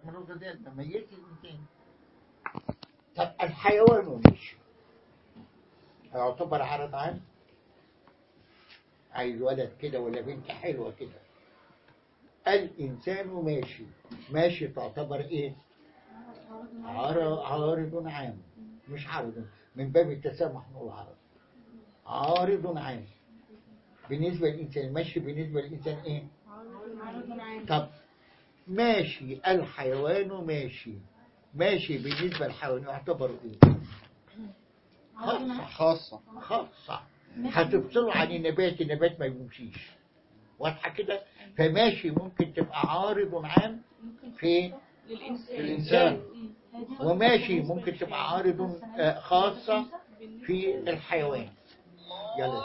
من الغذاء ده ميت الإنسان طب الحيوان مش يعتبر عرض عام عايز ولد كده ولا بنت حلوة كده الإنسان ماشي ماشي تعتبر إيه عار- عارض عام مش عارض من باب التسامح نقول عرض عارض عام بالنسبة للإنسان ماشي بالنسبة للإنسان إيه طب ماشي الحيوان ماشي ماشي بالنسبة للحيوان يعتبر إيه خاصة خاصة خاصة هتفصله عن النبات النبات ما يمشيش واضحة كده فماشي ممكن تبقى عارض عام في الإنسان وماشي ممكن تبقى عارض آه، خاصة في الحيوان يلا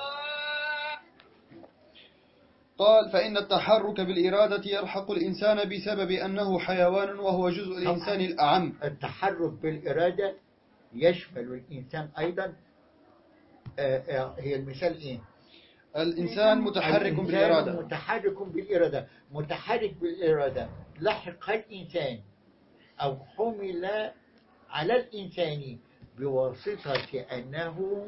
قال فإن التحرك بالإرادة يلحق الإنسان بسبب أنه حيوان وهو جزء الإنسان الأعم التحرك بالإرادة يشمل الإنسان أيضا آه، آه، هي المثال إيه الإنسان متحرك الإنسان بالإرادة متحرك بالإرادة متحرك بالإرادة لحق الإنسان أو حمل على الإنسان بواسطة أنه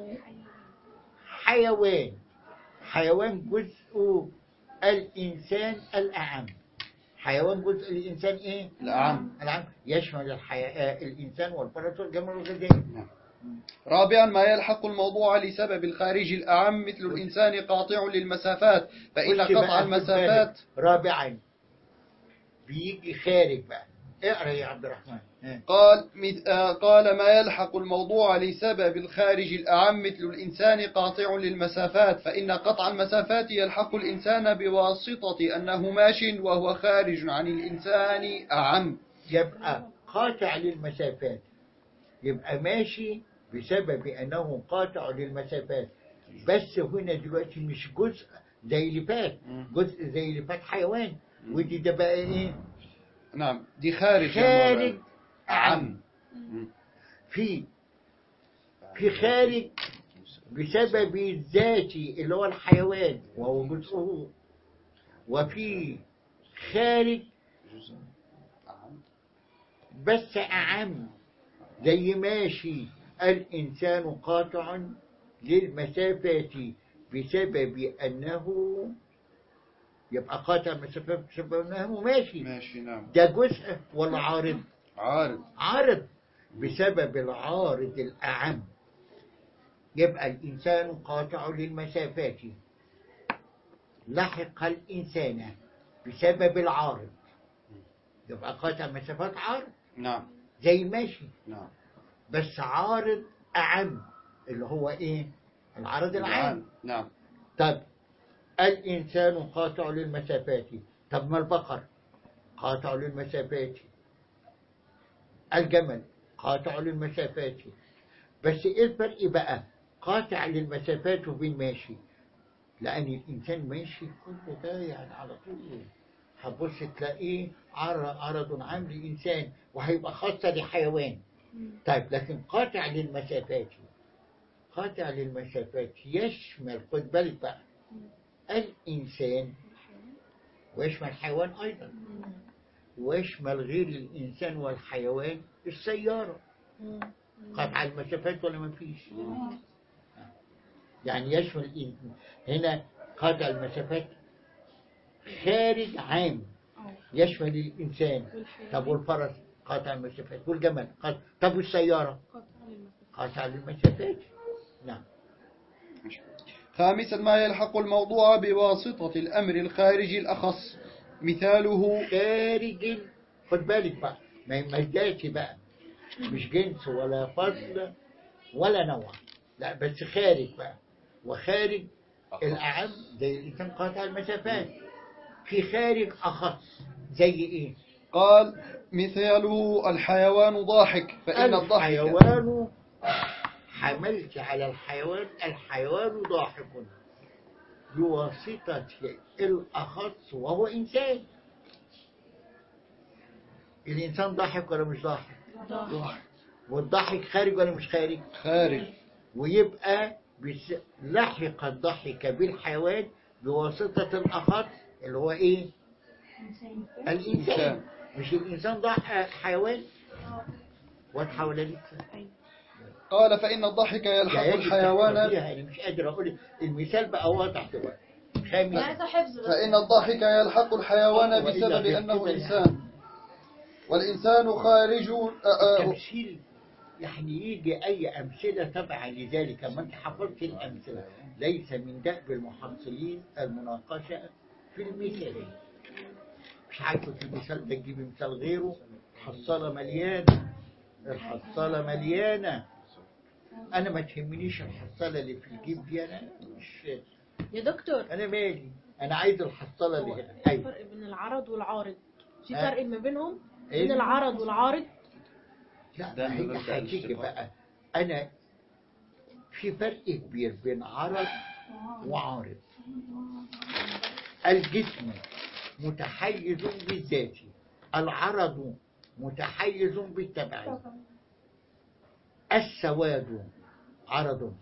حيوان حيوان جزء الإنسان الأعم حيوان جزء الإنسان إيه؟ الأعم الأعم يشمل الحي... آه، الإنسان والفرس والجمل والغزال رابعا ما يلحق الموضوع لسبب الخارج الأعم مثل الإنسان قاطع للمسافات فإن خش بقى قطع خد المسافات بالك. رابعا بيجي خارج بقى اقرا يا عبد الرحمن ها. قال مث- آه، قال ما يلحق الموضوع لسبب الخارج الأعم مثل الإنسان قاطع للمسافات فإن قطع المسافات يلحق الإنسان بواسطة أنه ماش وهو خارج عن الإنسان أعم يبقى قاطع للمسافات يبقى ماشي بسبب انه قاطع للمسافات بس هنا دلوقتي مش جزء زي اللي فات مم. جزء زي اللي فات حيوان ودي ده بقى ايه نعم دي خارج يا خارج مولانا. أعم مم. في في خارج بسبب الذاتي اللي هو الحيوان وهو جزءه وفي خارج جزء أعم. بس أعم زي ماشي الإنسان قاطع للمسافات بسبب أنه يبقى قاطع المسافات بسبب أنه ماشي ماشي نعم ده جزء ولا عارض عارض عارض بسبب العارض الأعم يبقى الإنسان قاطع للمسافات لحق الإنسان بسبب العارض يبقى قاطع مسافات عارض نعم زي ماشي نعم بس عارض أعم اللي هو إيه العرض العام نعم طب الإنسان قاطع للمسافات طب ما البقر قاطع للمسافات الجمل قاطع للمسافات بس إيه الفرق بقى قاطع للمسافات وبين ماشي لأن الإنسان ماشي كل ده يعني على طول هتبص تلاقيه عر- عرض عام للإنسان وهيبقى خاصة لحيوان طيب لكن قاطع للمسافات قاطع للمسافات يشمل خد بالك بقى الإنسان ويشمل الحيوان أيضا ويشمل غير الإنسان والحيوان السيارة قطع المسافات ولا ما فيش يعني يشمل الإن- هنا قطع المسافات خارج عام يشمل الإنسان طب والفرس قطع المسافات والجمل قطع طب والسيارة قطع المسافات نعم خامسا ما يلحق الموضوع بواسطة الأمر الخارجي الأخص مثاله خارج ال- خد بالك بقى ما ما جاتش بقى مش جنس ولا فصل ولا نوع لا بس خارج بقى وخارج الأعم زي الإنسان قاطع المسافات في خارج أخص زي إيه؟ قال مثاله الحيوان ضاحك فإن الضحك الحيوان حملت على الحيوان الحيوان ضاحك بواسطة الأخص وهو إنسان الإنسان ضاحك ولا مش ضاحك ضاحك والضحك خارج ولا مش خارج خارج ويبقى بس لحق الضحك بالحيوان بواسطة الأخص اللي هو إيه الإنسان إنسان مش الإنسان ده حيوان واضحة ولا لسه؟ قال فإن الضحك يلحق يجب الحيوان تحفظيها، أنا مش قادر أقول المثال بقى واضح دلوقتي خامس عايزة حفظ بس. فإن الضحك يلحق الحيوان بسبب أنه إنسان والإنسان خارج آه، آه، التمثيل يعني يجي أي أمثلة تبع لذلك ما أنت حفظت الأمثلة ليس من دأب المحصلين المناقشة في المثال مش عارفة في المثال ده تجيب مثال غيره الحصالة مليانة الحصالة مليانة أنا ما تهمنيش الحصالة اللي في الجيب دي أنا مش يا دكتور أنا مالي أنا عايز الحصالة اللي هنا في أيوة فرق بين العرض والعارض في ها؟ فرق ما بينهم إيه؟ بين العرض والعارض لا ده ما هي مبدأ هتيجي الاشتقاق. بقى انا في فرق كبير بين عرض وعارض الجسم متحيز بالذات العرض متحيز بالتبعي السواد عرض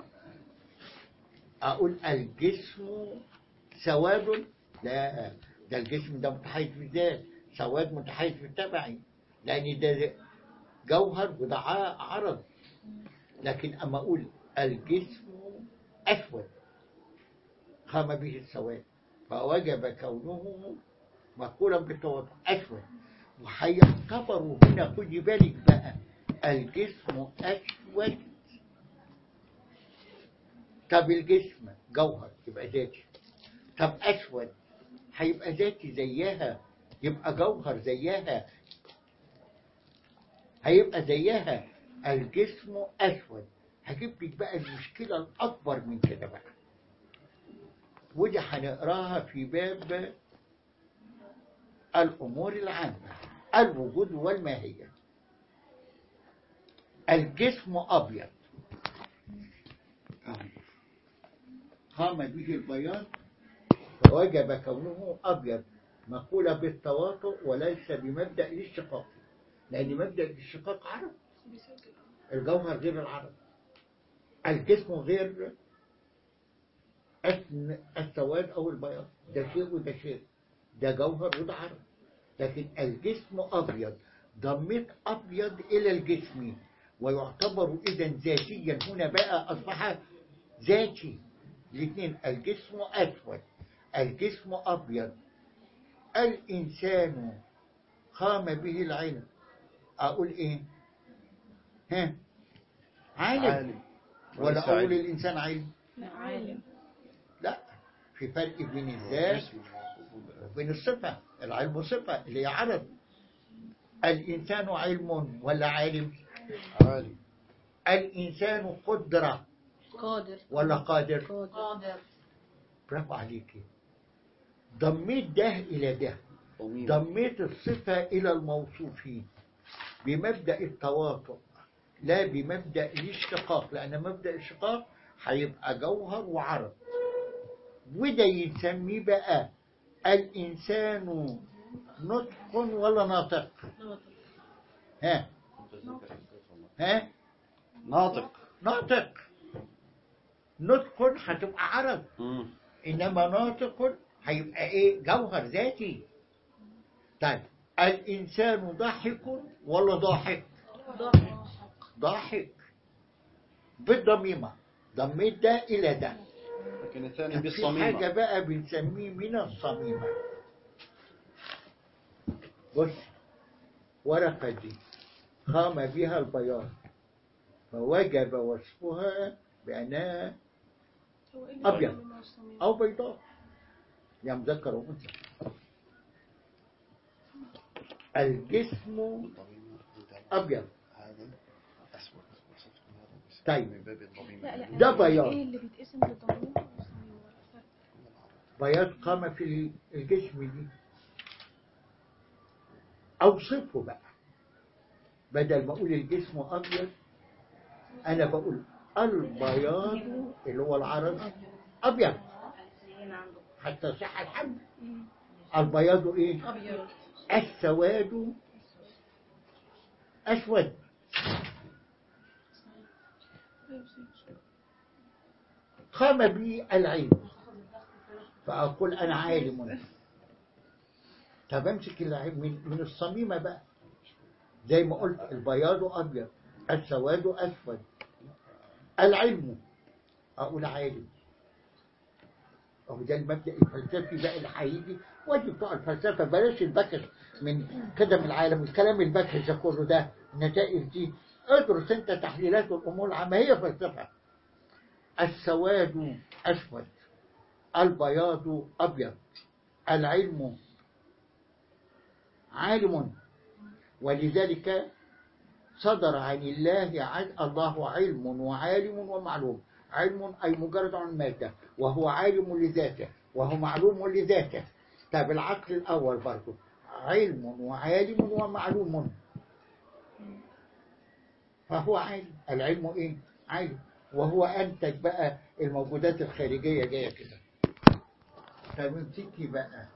اقول الجسم سواد لا ده الجسم ده متحيز بالذات سواد متحيز بالتبعي لان ده جوهر وده ع- عرض لكن اما اقول الجسم اسود قام به السواد فوجب كونه مقولا بالتوضع اسود وهيعتبروا هنا خدي بالك بقى الجسم اسود طب الجسم جوهر يبقى ذاتي طب اسود هيبقى ذاتي زيها يبقى جوهر زيها هيبقى زيها الجسم اسود هجيب لك بقى المشكله الاكبر من كده بقى ودي هنقراها في باب الامور العامه الوجود والماهيه الجسم ابيض قام به البياض فوجب كونه ابيض مقوله بالتواطؤ وليس بمبدا الاشتقاق لأن مبدأ الاشتقاق عرض الجوهر غير العرض الجسم غير أسن السواد أو البياض ده شيء وده شيء ده جوهر وده عرض لكن الجسم أبيض ضميت أبيض إلى الجسم ويعتبر إذا ذاتيا هنا بقى أصبح ذاتي الاثنين الجسم أسود الجسم أبيض الإنسان قام به العلم أقول إيه ها عالم, عالم ولا وليس أقول علم. الإنسان علم لا عالم لا في فرق بين الذات وبين الصفة العلم صفة اللي هي عرض الإنسان علم ولا عالم عالم الإنسان قدرة قادر ولا قادر قادر برافو عليكي ضميت ده إلى ده ضمير ضميت الصفة إلى الموصوفين بمبدأ التواطؤ لا بمبدأ الاشتقاق لأن مبدأ الاشتقاق هيبقى جوهر وعرض وده يسميه بقى الإنسان نطق ولا ناطق ها ها ناطق ناطق نطق هتبقى عرض مم. إنما ناطق هيبقى إيه جوهر ذاتي طيب الإنسان ضاحك ولا ضاحك ضاحك بالضميمة ضميت ده إلى ده لكن الثاني طب في بالصميمة حاجة بقى بنسميه من الصميمة بص ورقة دي قام بها البياض فوجب وصفها بأنها أبيض أو بيضاء يا مذكر وأنثى الجسم أبيض هذا أسود وصفت هذا باسم طيب. من باب الضميمة لا لا ده بياض. ايه اللي بيتقسم بالضمير بياض قام في الجسم دي أوصفه بقى بدل ما أقول الجسم أبيض أنا بقول البياض اللي هو العرض أبيض حتى صح الحمد البياض إيه؟ ابيض السواد أسود قام بي العلم فأقول أنا عالم طب امسك الع- من من الصميمة بقى زي ما قلت البياض أبيض السواد أسود العلم أقول عالم أهو ده المبدأ الفلسفي بقى اللي هيجي ودي بتوع الفلسفة بلاش البكش من قدم العالم الكلام البكش ده كله ده النتائج دي ادرس انت تحليلات الأمور العامة هي فلسفة السواد أسود البياض أبيض العلم عالم ولذلك صدر عن الله عن الله علم وعالم ومعلوم علم أي مجرد عن مادة وهو عالم لذاته وهو معلوم لذاته طب العقل الأول برضه علم وعالم ومعلوم فهو عالم العلم إيه؟ عالم وهو أنتج بقى الموجودات الخارجية جاية كده طب امسكي بقى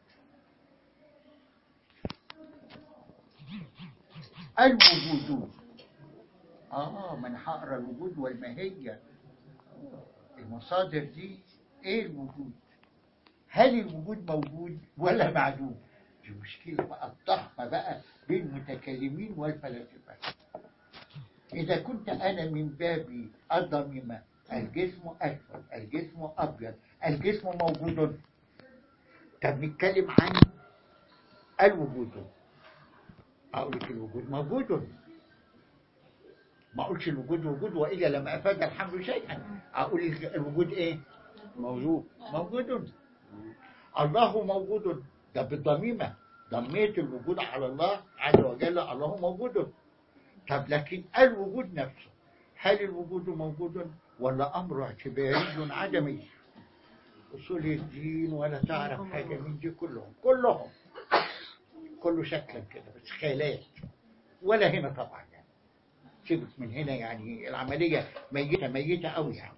الوجود اه من هقرا الوجود والماهيه المصادر دي ايه الوجود هل الوجود موجود ولا معدوم دي مشكله بقى الضخمه بقى بين المتكلمين والفلاسفه اذا كنت انا من باب الضميمه الجسم اسود الجسم ابيض الجسم موجود طب نتكلم عن الوجود أقول لك الوجود موجود ما أقولش الوجود وجود وإلا لما أفاد الحمل شيئا أقول لك الوجود إيه موجود موجود الله موجود ده بالضميمة ضميت الوجود على الله عز وجل الله موجود طب لكن الوجود نفسه هل الوجود موجود ولا أمر اعتباري عدمي أصول الدين ولا تعرف حاجة من دي كلهم كلهم كله شكلا كده بس خيالات ولا هنا طبعا يعني سيبك من هنا يعني العملية ميتة ميتة قوي يعني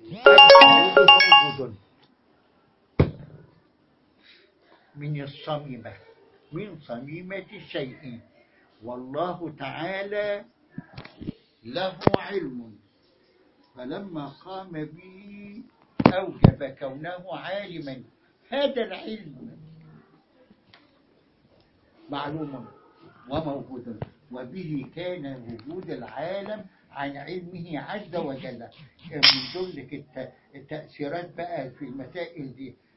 موجود من الصميمة من صميمة الشيء والله تعالى له علم فلما قام به أوجب كونه عالما هذا العلم معلوم وموجود وبه كان وجود العالم عن علمه عز وجل من ضمن الت- التأثيرات بقى في المسائل دي